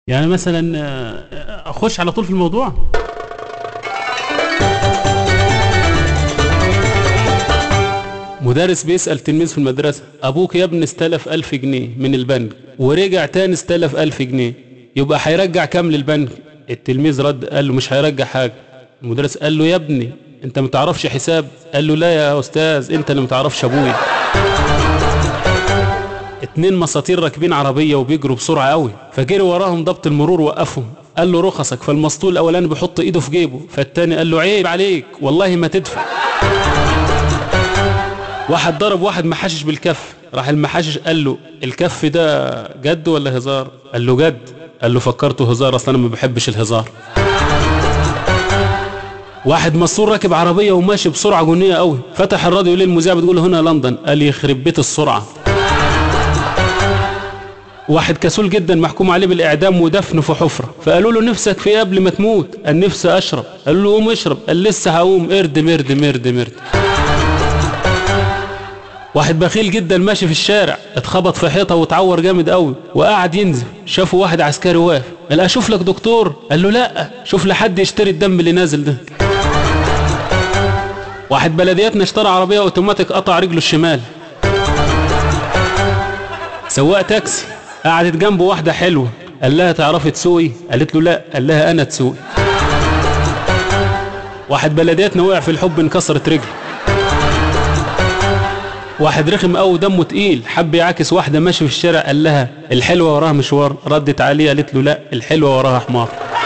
يعني مثلا آه، اخش على طول في الموضوع مدرس بيسأل تلميذ في المدرسة أبوك يا ابني استلف ألف جنيه من البنك ورجع تاني استلف ألف جنيه يبقى هيرجع كام للبنك التلميذ رد قال له مش هيرجع حاجة المدرس قال له يا ابني انت متعرفش حساب قال له لا يا أستاذ انت اللي متعرفش أبويا اتنين مساطير راكبين عربية وبيجروا بسرعة قوي فجري وراهم ضبط المرور وقفهم قال له رخصك فالمسطول الأولاني بيحط إيده في جيبه فالتاني قال له عيب عليك والله ما تدفع واحد ضرب واحد محشش بالكف راح المحشش قال له الكف ده جد ولا هزار قال له جد قال له فكرته هزار اصلا انا ما بحبش الهزار واحد مسطول راكب عربيه وماشي بسرعه جنيه قوي فتح الراديو ليه المذيعه بتقول له هنا لندن قال يخرب بيت السرعه واحد كسول جدا محكوم عليه بالاعدام ودفن في حفره فقالوا له نفسك في ايه قبل ما تموت قال نفسي اشرب قالوا له قوم اشرب قال لسه هقوم اردم اردم اردم اردم واحد بخيل جدا ماشي في الشارع اتخبط في حيطه واتعور جامد قوي وقعد ينزف شافه واحد عسكري واقف قال اشوف لك دكتور قال له لا شوف لحد يشتري الدم اللي نازل ده واحد بلدياتنا اشترى عربيه اوتوماتيك قطع رجله الشمال سواق تاكسي قعدت جنبه واحده حلوه قال لها تعرفي تسوقي قالت له لا قال لها انا تسوقي واحد بلدياتنا وقع في الحب انكسرت رجله واحد رخم قوي دمه تقيل حب يعاكس واحده ماشي في الشارع قال لها الحلوه وراها مشوار ردت عليه قالت له لا الحلوه وراها حمار